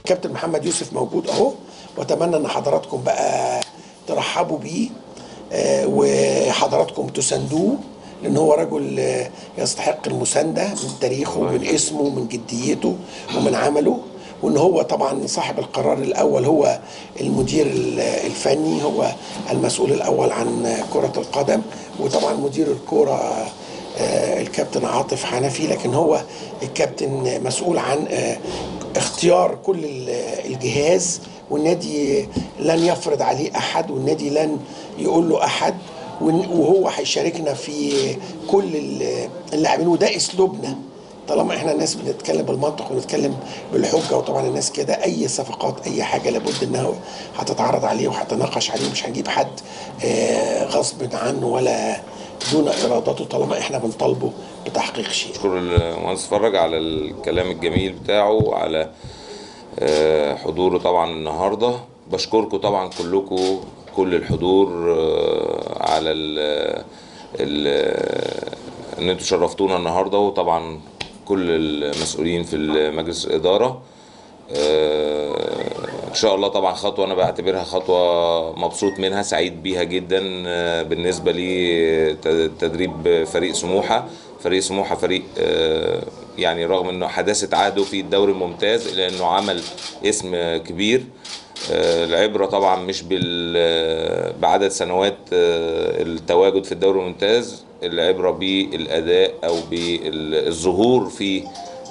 كابتن محمد يوسف موجود اهو واتمنى ان حضراتكم بقى ترحبوا بيه آه، وحضراتكم تساندوه لان هو رجل آه، يستحق المسانده من تاريخه ومن اسمه ومن جديته ومن عمله وان هو طبعا صاحب القرار الاول هو المدير ال- الفني هو المسؤول الاول عن كره القدم وطبعا مدير الكوره آه، الكابتن عاطف حنفي لكن هو الكابتن مسؤول عن آه، اختيار كل ال- الجهاز والنادي لن يفرض عليه احد والنادي لن يقول له احد ون- وهو هيشاركنا في كل ال- اللاعبين وده اسلوبنا طالما احنا ناس بنتكلم بالمنطق ونتكلم بالحجه وطبعا الناس كده اي صفقات اي حاجه لابد انها هتتعرض عليه وهتناقش عليه مش هنجيب حد آه، غصب عنه ولا دون ارادته طالما احنا بنطالبه بتحقيق شيء بشكر المهندس فرج على الكلام الجميل بتاعه وعلى آه، حضوره طبعا النهارده بشكركم طبعا كلكم كل الحضور آه، على ال ال ان انتوا شرفتونا النهارده وطبعا كل المسؤولين في مجلس الاداره آه، ان شاء الله طبعا خطوه انا بعتبرها خطوه مبسوط منها سعيد بيها جدا آه، بالنسبه لي ت- تدريب فريق سموحه فريق سموحه فريق آه، يعني رغم انه حداثه عهده في الدوري الممتاز الا انه عمل اسم كبير آه، العبره طبعا مش بال آه، بعدد سنوات آه، التواجد في الدوري الممتاز العبره بالاداء او بالظهور في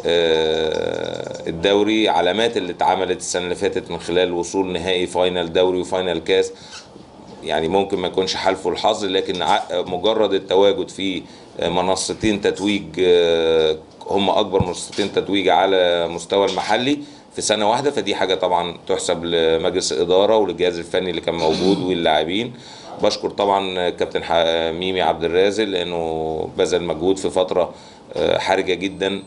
آه، الدوري علامات اللي اتعملت السنه اللي فاتت من خلال وصول نهائي فاينل دوري وفاينل كاس يعني ممكن ما يكونش حالفه الحظ لكن ع- مجرد التواجد في منصتين تتويج آه، هم اكبر منصتين تتويج على مستوى المحلي في سنه واحده فدي حاجه طبعا تحسب لمجلس الاداره وللجهاز الفني اللي كان موجود واللاعبين بشكر طبعا كابتن ح- ميمي عبد الرازق لانه بذل مجهود في فتره آه، حرجه جدا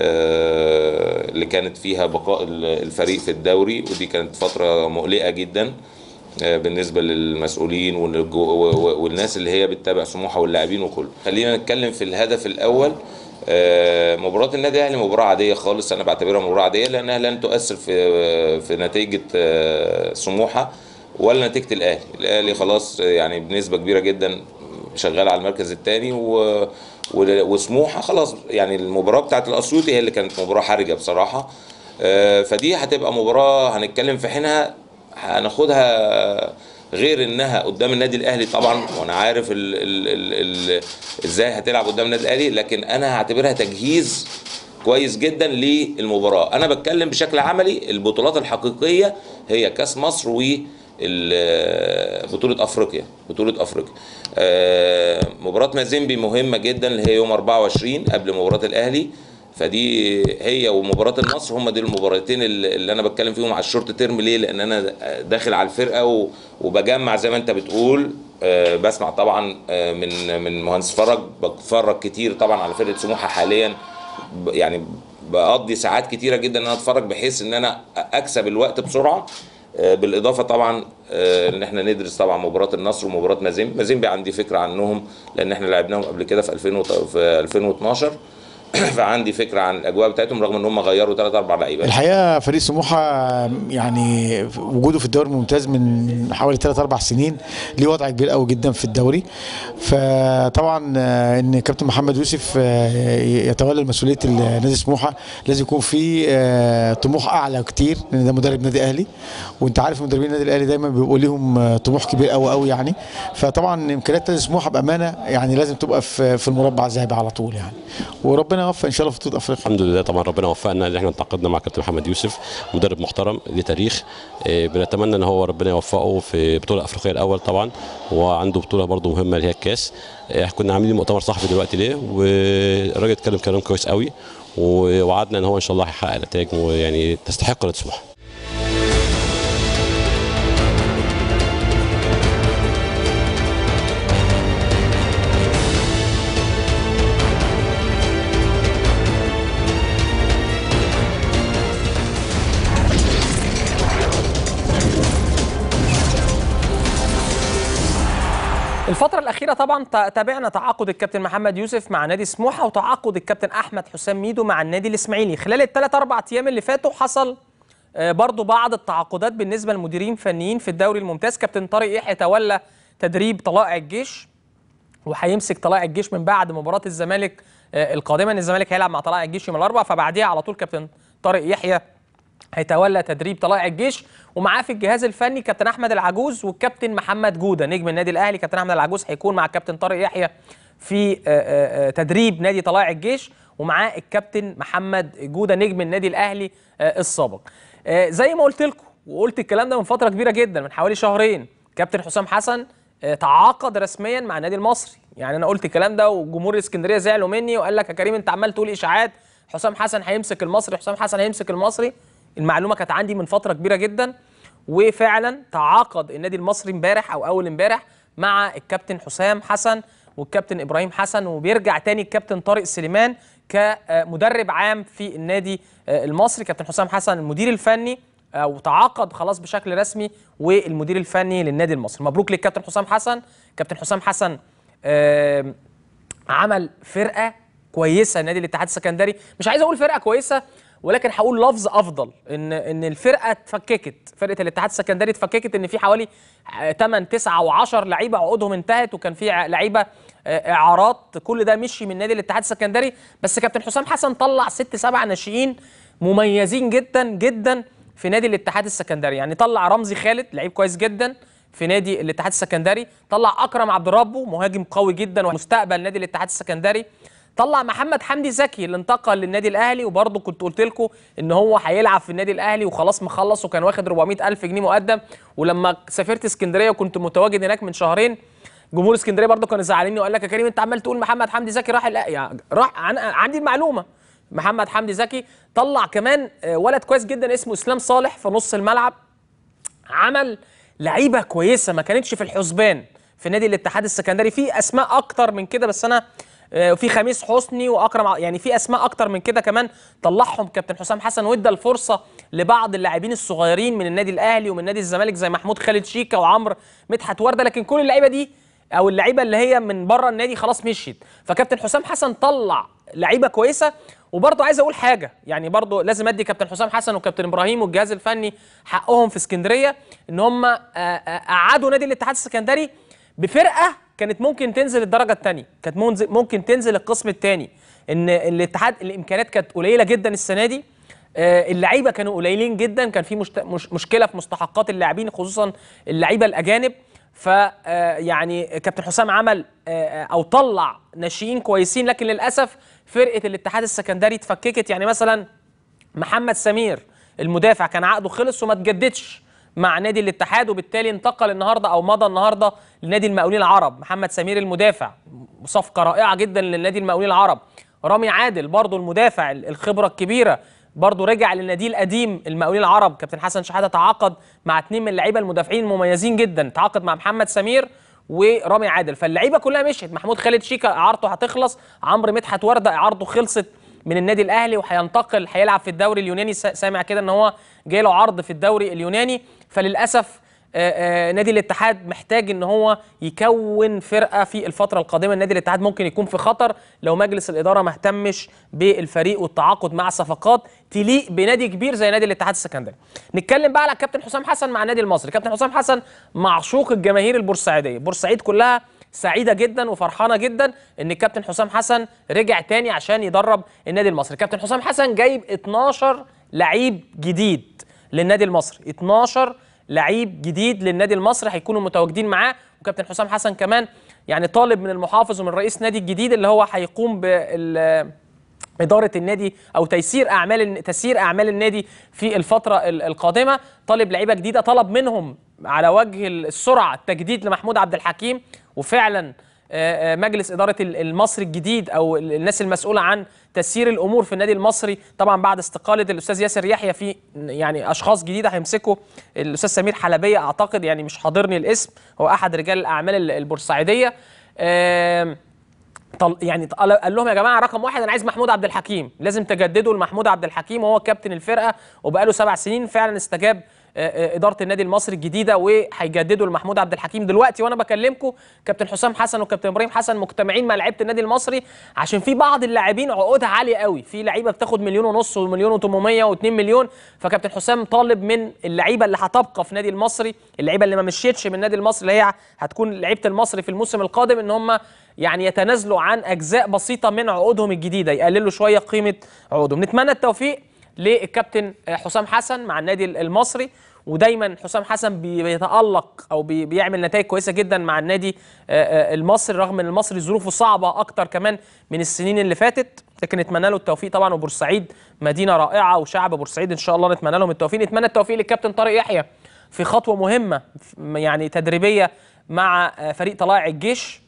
آه، اللي كانت فيها بقاء الفريق في الدوري ودي كانت فتره مقلقه جدا آه، بالنسبه للمسؤولين والجو- و- و- والناس اللي هي بتتابع سموحه واللاعبين وكله خلينا نتكلم في الهدف الاول آه، مباراة النادي الاهلي مباراة عادية خالص انا بعتبرها مباراة عادية لانها لن تؤثر في في نتيجة آه، سموحة ولا نتيجة الاهلي الاهلي خلاص آه، يعني بنسبة كبيرة جدا شغال على المركز الثاني و... و- وسموحه خلاص يعني المباراه بتاعت الاسيوطي هي اللي كانت مباراه حرجه بصراحه آه، فدي هتبقى مباراه هنتكلم في حينها هناخدها غير انها قدام النادي الاهلي طبعا وانا عارف ال ال ال ال ازاي هتلعب قدام النادي الاهلي لكن انا هعتبرها تجهيز كويس جدا للمباراه انا بتكلم بشكل عملي البطولات الحقيقيه هي كاس مصر و ال- بطولة افريقيا بطولة افريقيا آه، مباراة مازيمبي مهمة جدا اللي هي يوم 24 قبل مباراة الاهلي فدي هي ومباراة النصر هم دي المباراتين اللي اللي انا بتكلم فيهم على الشورت تيرم ليه لان انا داخل على الفرقة و- وبجمع زي ما انت بتقول آه، بسمع طبعا آه، من من مهندس فرج بتفرج كتير طبعا على فرقة سموحة حاليا ب- يعني بقضي ساعات كتيرة جدا ان انا اتفرج بحيث ان انا اكسب الوقت بسرعة آه، بالاضافه طبعا آه، ان احنا ندرس طبعا مباراه النصر ومباراه مازيمبي مازيمبي عندي فكره عنهم لان احنا لعبناهم قبل كده في 2000 وط- في 2012 فعندي فكره عن الاجواء بتاعتهم رغم ان هم غيروا ثلاث اربع لعيبه الحقيقه فريق سموحه يعني وجوده في الدوري الممتاز من حوالي 3 4 سنين ليه وضع كبير قوي جدا في الدوري فطبعا آه، ان كابتن محمد يوسف آه، يتولى مسؤوليه نادي سموحه لازم يكون في آه، طموح اعلى كتير لان ده مدرب نادي اهلي وانت عارف مدربين النادي الاهلي دايما بيبقوا ليهم آه، طموح كبير قوي قوي يعني فطبعا امكانيات نادي سموحه بامانه يعني لازم تبقى في في المربع الذهبي على طول يعني وربنا يوفق ان شاء الله في بطوله افريقيا الحمد لله طبعا ربنا وفقنا ان احنا تعاقدنا مع كابتن محمد يوسف مدرب محترم ليه تاريخ إيه، بنتمنى ان هو ربنا يوفقه في بطوله افريقيه الاول طبعا وعنده بطوله برضه مهمه اللي هي الكاس إيه، كنا عاملين مؤتمر صحفي دلوقتي ليه والراجل اتكلم كلام كويس قوي ووعدنا ان هو ان شاء الله هيحقق نتائج ويعني تستحق لسموحه الفترة الأخيرة طبعا تا- تابعنا تعاقد الكابتن محمد يوسف مع نادي سموحة وتعاقد الكابتن أحمد حسام ميدو مع النادي الإسماعيلي خلال الثلاث أربع أيام اللي فاتوا حصل آه، برضو بعض التعاقدات بالنسبه للمديرين فنيين في الدوري الممتاز كابتن طارق يحيى تولى تدريب طلائع الجيش وهيمسك طلائع الجيش من بعد مباراه الزمالك آه، القادمه ان الزمالك هيلعب مع طلائع الجيش يوم الاربعاء فبعديها على طول كابتن طارق يحيى هيتولى تدريب طلائع الجيش ومعاه في الجهاز الفني كابتن احمد العجوز والكابتن محمد جوده نجم النادي الاهلي كابتن احمد العجوز هيكون مع كابتن طارق يحيى في آه، آه، آه، تدريب نادي طلائع الجيش ومعاه الكابتن محمد جوده نجم النادي الاهلي آه، السابق آه، زي ما قلت لكم وقلت الكلام ده من فتره كبيره جدا من حوالي شهرين كابتن حسام حسن آه، تعاقد رسميا مع النادي المصري يعني انا قلت الكلام ده وجمهور الاسكندريه زعلوا مني وقال لك يا كريم انت عمال تقول اشاعات حسام حسن هيمسك المصري حسام حسن هيمسك المصري المعلومه كانت عندي من فتره كبيره جدا وفعلا تعاقد النادي المصري امبارح او اول امبارح مع الكابتن حسام حسن والكابتن ابراهيم حسن وبيرجع تاني الكابتن طارق سليمان كمدرب عام في النادي آه، المصري كابتن حسام حسن المدير الفني او تعاقد خلاص بشكل رسمي والمدير الفني للنادي المصري مبروك للكابتن حسام حسن كابتن حسام حسن آم، عمل فرقه كويسه نادي الاتحاد السكندري مش عايز اقول فرقه كويسه ولكن هقول لفظ افضل ان ان الفرقه اتفككت فرقه الاتحاد السكندري اتفككت ان في حوالي 8 9 و10 لعيبه عقودهم انتهت وكان في ع- لعيبه آه، اعارات كل ده مشي من نادي الاتحاد السكندري بس كابتن حسام حسن طلع ست سبع ناشئين مميزين جدا جدا في نادي الاتحاد السكندري يعني طلع رمزي خالد لعيب كويس جدا في نادي الاتحاد السكندري طلع اكرم عبد ربه مهاجم قوي جدا ومستقبل نادي الاتحاد السكندري طلع محمد حمدي زكي اللي انتقل للنادي الاهلي وبرضه كنت قلت لكم ان هو هيلعب في النادي الاهلي وخلاص مخلص وكان واخد 400 الف جنيه مقدم ولما سافرت اسكندريه وكنت متواجد هناك من شهرين جمهور اسكندريه برضه كانوا زعلانين وقال لك يا كريم انت عمال تقول محمد حمدي زكي راح الأ- يعني راح عن- عندي المعلومه محمد حمدي زكي طلع كمان آه، ولد كويس جدا اسمه اسلام صالح في نص الملعب عمل لعيبه كويسه ما كانتش في الحسبان في نادي الاتحاد السكندري في اسماء اكتر من كده بس انا آه، في خميس حسني واكرم ع- يعني في اسماء اكتر من كده كمان طلعهم كابتن حسام حسن وادى الفرصه لبعض اللاعبين الصغيرين من النادي الاهلي ومن نادي الزمالك زي محمود خالد شيكا وعمرو مدحت ورده لكن كل اللعيبه دي او اللعيبه اللي هي من بره النادي خلاص مشيت فكابتن حسام حسن طلع لعيبه كويسه وبرضه عايز اقول حاجه يعني برضه لازم ادي كابتن حسام حسن وكابتن ابراهيم والجهاز الفني حقهم في اسكندريه ان هم آه، آه، قعدوا نادي الاتحاد السكندري بفرقه كانت ممكن تنزل الدرجه الثانيه كانت منزل- ممكن تنزل القسم الثاني ان الاتحاد الامكانيات كانت قليله جدا السنه دي آه، اللعيبه كانوا قليلين جدا كان في مشت... مش... مشكله في مستحقات اللاعبين خصوصا اللعيبه الاجانب ف آه، يعني كابتن حسام عمل آه، آه، او طلع ناشئين كويسين لكن للاسف فرقه الاتحاد السكندري اتفككت يعني مثلا محمد سمير المدافع كان عقده خلص وما تجددش مع نادي الاتحاد وبالتالي انتقل النهارده او مضى النهارده لنادي المقاولين العرب محمد سمير المدافع صفقه رائعه جدا للنادي المقاولين العرب رامي عادل برضو المدافع الخبره الكبيره برضو رجع للنادي القديم المقاولين العرب كابتن حسن شحاته تعاقد مع اثنين من اللعيبه المدافعين المميزين جدا تعاقد مع محمد سمير ورامي عادل فاللعيبه كلها مشيت محمود خالد شيكا اعارته هتخلص عمرو مدحت ورده اعارته خلصت من النادي الاهلي وهينتقل هيلعب في الدوري اليوناني سا- سامع كده ان هو جاي له عرض في الدوري اليوناني فللاسف آه، آه، نادي الاتحاد محتاج ان هو يكون فرقه في الفتره القادمه نادي الاتحاد ممكن يكون في خطر لو مجلس الاداره ما اهتمش بالفريق والتعاقد مع صفقات تليق بنادي كبير زي نادي الاتحاد السكندري نتكلم بقى على الكابتن حسام حسن مع النادي المصري كابتن حسام حسن معشوق الجماهير البورسعيديه بورسعيد كلها سعيده جدا وفرحانه جدا ان الكابتن حسام حسن رجع تاني عشان يدرب النادي المصري كابتن حسام حسن جايب 12 لعيب جديد للنادي المصري 12 لعيب جديد للنادي المصري هيكونوا متواجدين معاه وكابتن حسام حسن كمان يعني طالب من المحافظ ومن رئيس نادي الجديد اللي هو هيقوم بال إدارة النادي أو تيسير أعمال تسيير أعمال النادي في الفترة ال- القادمة طالب لعيبة جديدة طلب منهم على وجه السرعة التجديد لمحمود عبد الحكيم وفعلا آه، آه، مجلس إدارة ال- المصري الجديد أو ال- الناس المسؤولة عن تسيير الأمور في النادي المصري طبعا بعد استقالة الأستاذ ياسر يحيى في يعني أشخاص جديدة هيمسكوا الأستاذ سمير حلبية أعتقد يعني مش حاضرني الاسم هو أحد رجال الأعمال ال- البورسعيدية آم، طل يعني قال قال لهم يا جماعه رقم واحد انا عايز محمود عبد الحكيم لازم تجددوا لمحمود عبد الحكيم وهو كابتن الفرقه وبقاله سبع سنين فعلا استجاب آه، آه، اداره النادي المصري الجديده وهيجددوا لمحمود عبد الحكيم دلوقتي وانا بكلمكم كابتن حسام حسن وكابتن ابراهيم حسن مجتمعين مع لعيبه النادي المصري عشان في بعض اللاعبين عقودها عاليه قوي في لعيبه بتاخد مليون ونص ومليون و800 و2 مليون فكابتن حسام طالب من اللعيبه اللي هتبقى في النادي المصري اللعيبه اللي ما مشيتش من النادي المصري اللي هي هتكون لعيبه المصري في الموسم القادم ان هم يعني يتنازلوا عن اجزاء بسيطه من عقودهم الجديده يقللوا شويه قيمه عقودهم نتمنى التوفيق للكابتن حسام حسن مع النادي المصري ودايما حسام حسن بي- بيتالق او بي- بيعمل نتائج كويسه جدا مع النادي آه، آه، المصري رغم ان المصري ظروفه صعبه اكتر كمان من السنين اللي فاتت لكن نتمنى له التوفيق طبعا وبورسعيد مدينه رائعه وشعب بورسعيد ان شاء الله نتمنى لهم التوفيق نتمنى التوفيق للكابتن طارق يحيى في خطوه مهمه يعني تدريبيه مع آه، فريق طلائع الجيش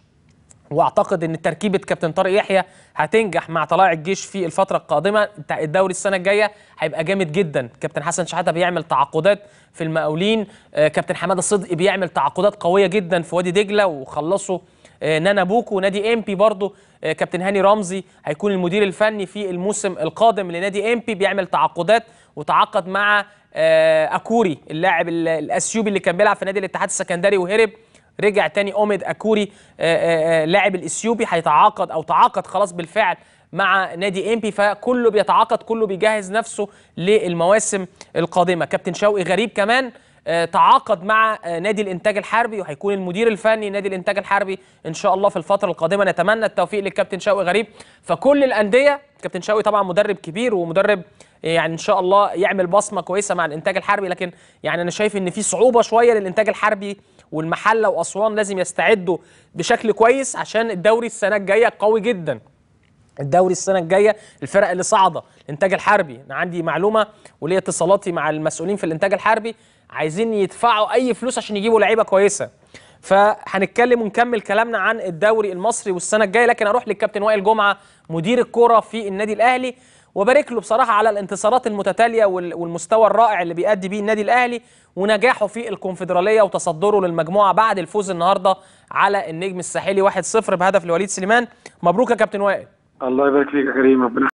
واعتقد ان تركيبه كابتن طارق يحيى هتنجح مع طلائع الجيش في الفتره القادمه بتاع الدوري السنه الجايه هيبقى جامد جدا كابتن حسن شحاته بيعمل تعاقدات في المقاولين آه، كابتن حماده صدقي بيعمل تعاقدات قويه جدا في وادي دجله وخلصوا آه، نانا بوكو نادي امبي برضو آه، كابتن هاني رمزي هيكون المدير الفني في الموسم القادم لنادي امبي بيعمل تعاقدات وتعاقد مع آه، اكوري اللاعب ال- الاثيوبي اللي كان بيلعب في نادي الاتحاد السكندري وهرب رجع تاني اوميد اكوري آه، آه، آه، لاعب الاثيوبي هيتعاقد او تعاقد خلاص بالفعل مع نادي امبي فكله بيتعاقد كله بيجهز نفسه للمواسم القادمه كابتن شوقي غريب كمان آه، تعاقد مع آه، نادي الانتاج الحربي وهيكون المدير الفني نادي الانتاج الحربي ان شاء الله في الفتره القادمه نتمنى التوفيق للكابتن شوقي غريب فكل الانديه كابتن شوقي طبعا مدرب كبير ومدرب يعني ان شاء الله يعمل بصمه كويسه مع الانتاج الحربي لكن يعني انا شايف ان في صعوبه شويه للانتاج الحربي والمحله واسوان لازم يستعدوا بشكل كويس عشان الدوري السنه الجايه قوي جدا الدوري السنه الجايه الفرق اللي صاعده الانتاج الحربي انا عندي معلومه وليا اتصالاتي مع المسؤولين في الانتاج الحربي عايزين يدفعوا اي فلوس عشان يجيبوا لعيبه كويسه فهنتكلم ونكمل كلامنا عن الدوري المصري والسنه الجايه لكن اروح للكابتن وائل جمعه مدير الكوره في النادي الاهلي وبارك له بصراحه على الانتصارات المتتاليه وال- والمستوى الرائع اللي بيأدي بيه النادي الاهلي ونجاحه في الكونفدراليه وتصدره للمجموعه بعد الفوز النهارده على النجم الساحلي 1-0 بهدف لوليد سليمان مبروك يا كابتن وائل الله يبارك فيك يا كريم ربنا